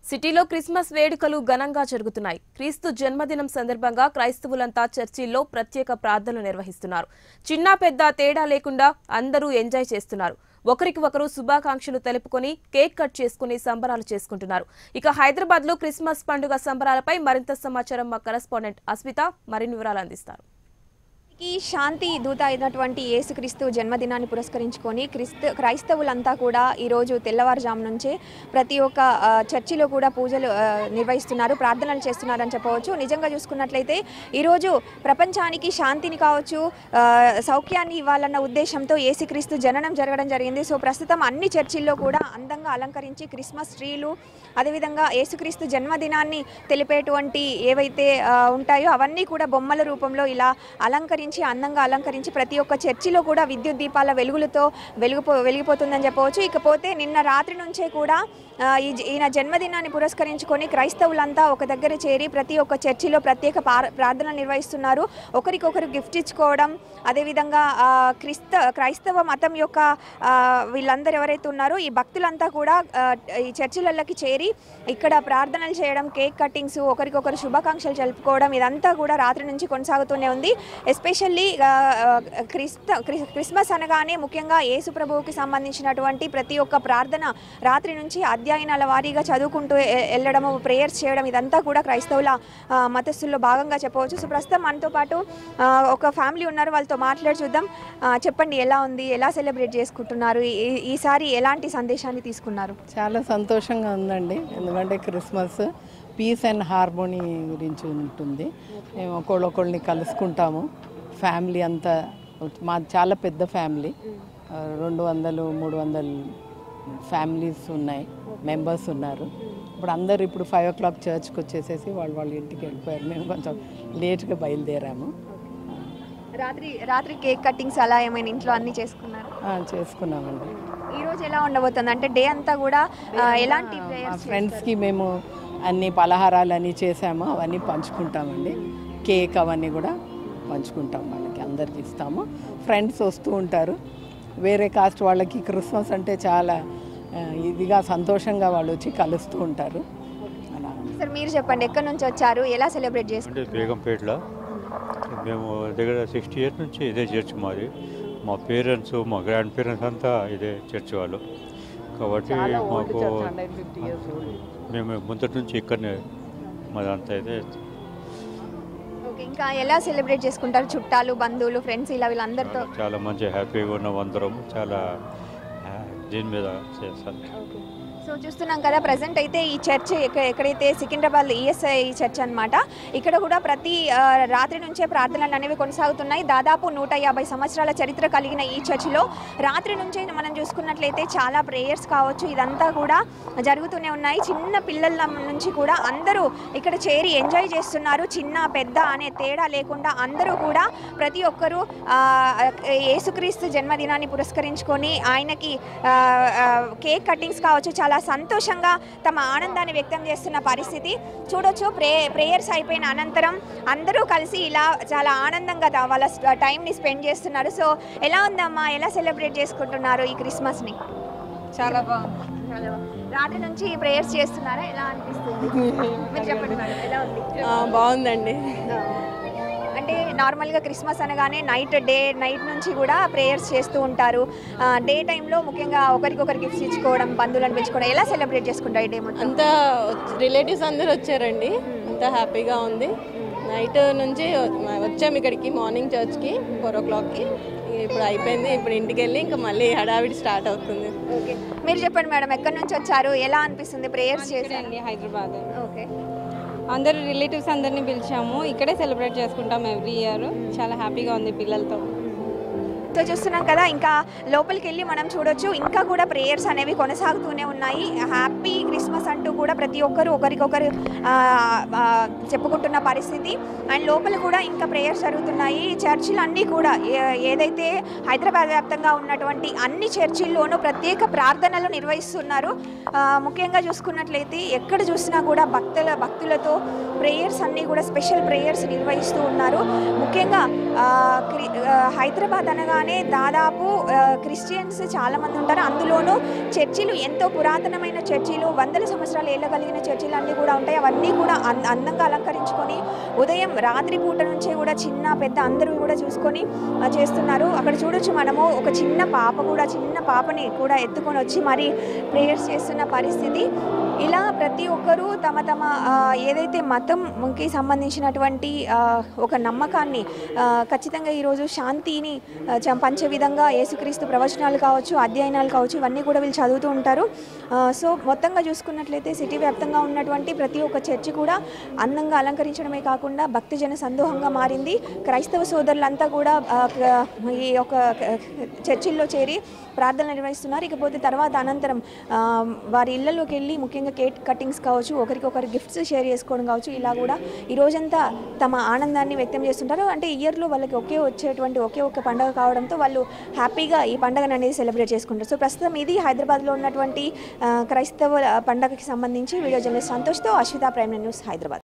సిటీలో క్రిస్మస్ వేడుకలు ఘనంగా జరుగుతున్నాయి క్రీస్తు జన్మదినం సందర్భంగా క్రైస్తవులంతా చర్చిల్లో ప్రత్యేక ప్రార్థనలు నిర్వహిస్తున్నారు చిన్న పెద్ద తేడా లేకుండా అందరూ ఎంజాయ్ చేస్తున్నారు ఒకరికి ఒకరు శుభాకాంక్షలు తెలుపుకొని కేక్ కట్ చేసుకుని సంబరాలు చేసుకుంటున్నారు ఇక హైదరాబాద్ లో క్రిస్మస్ పండుగ సంబరాలపై మరింత సమాచారం మా కరెస్పాండెంట్ అస్మిత మరిన్ని వివరాలు అందిస్తారు ఈ శాంతి దూత అయినటువంటి యేసుక్రీస్తు జన్మదినాన్ని పురస్కరించుకొని క్రిస్తు క్రైస్తవులంతా కూడా ఈరోజు తెల్లవారుజాము నుంచే ప్రతి ఒక్క ఆ, చర్చిలో కూడా పూజలు ఆ, నిర్వహిస్తున్నారు ప్రార్థనలు చేస్తున్నారని చెప్పవచ్చు నిజంగా చూసుకున్నట్లయితే ఈరోజు ప్రపంచానికి శాంతిని కావచ్చు ఆ, సౌఖ్యాన్ని ఇవ్వాలన్న ఉద్దేశంతో యేసుక్రీస్తు జననం జరగడం జరిగింది సో ప్రస్తుతం అన్ని చర్చిల్లో కూడా అందంగా అలంకరించి క్రిస్మస్ ట్రీలు అదేవిధంగా యేసుక్రీస్తు జన్మదినాన్ని తెలిపేటువంటి ఏవైతే ఆ, ఉంటాయో అవన్నీ కూడా బొమ్మల రూపంలో ఇలా అలంకరించి అందంగా అలంకరించి ప్రతి ఒక్క చర్చిలో కూడా విద్యుత్ దీపాల వెలుగులతో వెలుగుపో వెలిగిపోతుందని చెప్పవచ్చు ఇకపోతే నిన్న రాత్రి నుంచే కూడా ఆ, ఈ జ- ఈయన జన్మదినాన్ని పురస్కరించుకొని క్రైస్తవులంతా ఒక దగ్గర చేరి ప్రతి ఒక్క చర్చిలో ప్రత్యేక పార- ప్రార్థనలు నిర్వహిస్తున్నారు ఒకరికొకరు గిఫ్ట్ ఇచ్చుకోవడం అదేవిధంగా ఆ, క్రిస్త క్రైస్తవ మతం యొక్క ఆ, వీళ్ళందరూ ఎవరైతే ఉన్నారో ఈ భక్తులంతా కూడా ఆ, ఈ చర్చిలలోకి చేరి ఇక్కడ ప్రార్థనలు చేయడం కేక్ కటింగ్స్ ఒకరికొకరు శుభాకాంక్షలు జరుపుకోవడం ఇదంతా కూడా రాత్రి నుంచి కొనసాగుతూనే ఉంది ఎస్పెషల్లీ క్రిస్త క్రి- క్రిస్మస్ అనగానే ముఖ్యంగా యేసు ప్రభువుకి సంబంధించినటువంటి ప్రతి ఒక్క ప్రార్థన రాత్రి నుంచి అధ్యయనాల వారీగా చదువుకుంటూ ఎ- వెళ్ళడము ప్రేయర్స్ చేయడం ఇదంతా కూడా క్రైస్తవుల ఆ, మతస్థుల్లో భాగంగా చెప్పవచ్చు సో ప్రస్తుతం మనతో పాటు ఆ, ఒక ఫ్యామిలీ ఉన్నారు వాళ్ళతో మాట్లాడి చూద్దాం ఆ, చెప్పండి ఎలా ఉంది ఎలా సెలబ్రేట్ చేసుకుంటున్నారు ఈ- ఈ- ఈసారి ఎలాంటి సందేశాన్ని తీసుకున్నారు చాలా సంతోషంగా ఉందండి ఎందుకంటే క్రిస్మస్ పీస్ అండ్ హార్మోనీ గురించి ఉంటుంది మేము ఒకళ్ళొకళ్ళని కలుసుకుంటాము ఫ్యామిలీ అంతా మా చాలా పెద్ద ఫ్యామిలీ ఆ, రెండు వందలు మూడు వందలు ఫ్యామిలీస్ ఉన్నాయి మెంబర్స్ ఉన్నారు ఇప్పుడు అందరు ఇప్పుడు ఫైవ్ ఓ క్లాక్ చర్చ్కి వచ్చేసేసి వాళ్ళు వాళ్ళ ఇంటికి వెళ్ళిపోయారు మేము కొంచెం లేట్గా బయలుదేరాము రాత్రి రాత్రి కేక్ కటింగ్స్ అలా ఏమైనా ఇంట్లో అన్ని చేసుకున్నారు ఆ, చేసుకున్నామండి ఈ రోజు ఎలా ఉండబోతుంది అంటే డే అంతా కూడా ఆ, ఎలాంటి మా prayers ఫ్రెండ్స్కి మేము అన్ని పలహారాలు అన్నీ చేసాము అవన్నీ పంచుకుంటామండి కేక్ అవన్నీ కూడా పంచుకుంటాం వాళ్ళకి అందరికి ఇస్తాము ఫ్రెండ్స్ వస్తూ ఉంటారు వేరే కాస్ట్ వాళ్ళకి క్రిస్మస్ అంటే చాలా ఆ, ఇదిగా సంతోషంగా వాళ్ళు వచ్చి కలుస్తూ ఉంటారు అలా సార్ మీరు చెప్పండి ఎక్కడి నుంచి వచ్చారు ఎలా సెలబ్రేట్ చేసుకుంటారు అంటే బేగంపేటలో మేము దగ్గర సిక్స్టీ ఇయర్స్ నుంచి ఇదే చర్చ్ మాది మా పేరెంట్స్ మా గ్రాండ్ పేరెంట్స్ అంతా ఇదే చర్చ్ వాళ్ళు కాబట్టి మాకు మేము ముందటి నుంచి ఇక్కడనే మాదంతా ఇదే ఓకే ఇంకా ఎలా సెలబ్రేట్ చేసుకుంటారు చుట్టాలు బంధువులు ఫ్రెండ్స్ ఇలా వీళ్ళందరితో చాలా- చాలా మంచి హ్యాపీగా ఉన్నాం అందరం చాలా ఆ, దీని మీద చేస్తాను సో చూస్తున్నాం కదా ప్రజెంట్ అయితే ఈ చర్చ్ ఎక్క- ఎక్కడైతే సికింద్రాబాద్ ఈఎస్ఐ చర్చ్ అన్నమాట ఇక్కడ కూడా ప్రతి ఆ, రాత్రి నుంచే ప్రార్థనలు అనేవి కొనసాగుతున్నాయి దాదాపు నూట యాభై సంవత్సరాల చరిత్ర కలిగిన ఈ చర్చిలో రాత్రి నుంచే మనం చూసుకున్నట్లయితే చాలా ప్రేయర్స్ కావచ్చు ఇదంతా కూడా జరుగుతూనే ఉన్నాయి చిన్న పిల్లల నుంచి కూడా అందరూ ఇక్కడ చేరి ఎంజాయ్ చేస్తున్నారు చిన్న పెద్ద అనే తేడా లేకుండా అందరూ కూడా ప్రతి ఒక్కరూ ఆ, యేసుక్రీస్తు జన్మదినాన్ని పురస్కరించుకొని ఆయనకి ఆ, ఆ, కేక్ కటింగ్స్ కావచ్చు చాలా సంతోషంగా తమ ఆనందాన్ని వ్యక్తం చేస్తున్న పరిస్థితి చూడొచ్చు ప్రే ప్రేయర్స్ అయిపోయిన అనంతరం అందరూ కలిసి ఇలా చాలా ఆనందంగా దా- వాళ్ళ స్- టైంని స్పెండ్ చేస్తున్నారు సో ఎలా ఉందమ్మా ఎలా సెలబ్రేట్ చేసుకుంటున్నారు ఈ క్రిస్మస్ని చాలా బాగుంది చాలా బాగుంది. రాత్రి నుంచి ప్రేయర్స్ చేస్తున్నారా ఎలా అనిపిస్తుంది మీరు చెప్పండి మేడం ఎలా ఉంది ఆ, బాగుందండి అంటే నార్మల్గా క్రిస్మస్ అనగానే నైట్ డే నైట్ నుంచి కూడా ప్రేయర్స్ చేస్తూ ఉంటారు డే టైంలో ముఖ్యంగా ఒకరికొకరు గిఫ్ట్స్ ఇచ్చుకోవడం బంధువులను పెంచుకోవడం ఎలా సెలబ్రేట్ చేసుకుంటారు ఈ డే మొత్తం అంతా రిలేటివ్స్ అందరూ వచ్చారండి అంతా హ్యాపీగా ఉంది నైట్ నుంచి వచ్చాము ఇక్కడికి మార్నింగ్ చర్చ్కి ఫోర్ ఓ క్లాక్కి ఇప్పుడు అయిపోయింది ఇప్పుడు ఇంటికి వెళ్ళి ఇంకా మళ్ళీ హడావిడి స్టార్ట్ అవుతుంది ఓకే మీరు చెప్పండి మేడం ఎక్కడి నుంచి వచ్చారు ఎలా అనిపిస్తుంది ప్రేయర్స్ చేసి అండి హైదరాబాద్ ఓకే అందరు రిలేటివ్స్ అందరినీ పిలిచాము ఇక్కడే సెలబ్రేట్ చేసుకుంటాం ఎవ్రీ ఇయర్ చాలా హ్యాపీగా ఉంది పిల్లలతో సో చూస్తున్నాం కదా ఇంకా లోపలికి వెళ్ళి మనం చూడొచ్చు ఇంకా కూడా ప్రేయర్స్ అనేవి కొనసాగుతూనే ఉన్నాయి హ్యాపీ క్రిస్మస్ అంటూ కూడా ప్రతి ఒక్కరు ఒకరికొకరు ఆ, ఆ, చెప్పుకుంటున్న పరిస్థితి అండ్ లోపల కూడా ఇంకా ప్రేయర్స్ జరుగుతున్నాయి చర్చిలు అన్నీ కూడా ఏ- ఏదైతే హైదరాబాద్ వ్యాప్తంగా ఉన్నటువంటి అన్ని చర్చిల్లోనూ ప్రత్యేక ప్రార్థనలు నిర్వహిస్తున్నారు ఆ, ముఖ్యంగా చూసుకున్నట్లయితే ఎక్కడ చూసినా కూడా భక్తుల భక్తులతో ప్రేయర్స్ అన్నీ కూడా స్పెషల్ ప్రేయర్స్ నిర్వహిస్తూ ఉన్నారు ముఖ్యంగా ఆ, క్రి- ఆ, హైదరాబాద్ అనగానే దాదాపు ఆ, క్రిస్టియన్స్ చాలా మంది ఉంటారు అందులోనూ చర్చిలు ఎంతో పురాతనమైన చర్చిలు వందల సంవత్సరాల ఏళ్ళ కలిగిన చర్చిలు అన్నీ కూడా ఉంటాయి అవన్నీ కూడా అన్- అందంగా అలంకరించుకొని ఉదయం రాత్రి పూట నుంచే కూడా చిన్న పెద్ద అందరూ కూడా చూసుకొని ఆ, చేస్తున్నారు అక్కడ చూడొచ్చు మనము ఒక చిన్న పాప కూడా చిన్న పాపని కూడా ఎత్తుకొని వచ్చి మరి ప్రేయర్స్ చేస్తున్న పరిస్థితి ఇలా ప్రతి ఒక్కరూ తమ తమ ఆ, ఏదైతే మతంకి సంబంధించినటువంటి ఆ, ఒక నమ్మకాన్ని ఆ, ఖచ్చితంగా ఈరోజు శాంతిని ఆ, చ- పంచే విధంగా యేసుక్రీస్తు ప్రవచనాలు కావచ్చు అధ్యయనాలు కావచ్చు ఇవన్నీ కూడా వీళ్ళు చదువుతూ ఉంటారు ఆ, సో మొత్తంగా చూసుకున్నట్లయితే సిటీ వ్యాప్తంగా ఉన్నటువంటి ప్రతి ఒక్క చర్చి కూడా అందంగా అలంకరించడమే కాకుండా భక్తిజన సందోహంగా మారింది క్రైస్తవ సోదరులంతా కూడా ఆ, క- ఈ యొక్క క- చర్చిల్లో చేరి ప్రార్థనలు నిర్వహిస్తున్నారు ఇకపోతే తర్వాత అనంతరం ఆ, వారి ఇళ్లలోకి వెళ్ళి ముఖ్యంగా కేక్ కటింగ్స్ కావచ్చు ఒకరికొకరు గిఫ్ట్స్ షేర్ చేసుకోవడం కావచ్చు ఇలా కూడా ఈ రోజంతా తమ ఆనందాన్ని వ్యక్తం చేస్తుంటారు అంటే ఇయర్లో వాళ్ళకి ఒకే వచ్చేటువంటి ఒకే ఒక పండుగ కావడంతో వాళ్ళు హ్యాపీగా ఈ పండుగను అనేది సెలబ్రేట్ చేసుకుంటారు సో ప్రస్తుతం ఇది హైదరాబాద్లో ఉన్నటువంటి ఆ, క్రైస్తవ పండుగకి సంబంధించి వీడియో జర్నలిస్ట్ సంతోష్తో అశ్విత ప్రైమ్ న్యూస్ హైదరాబాద్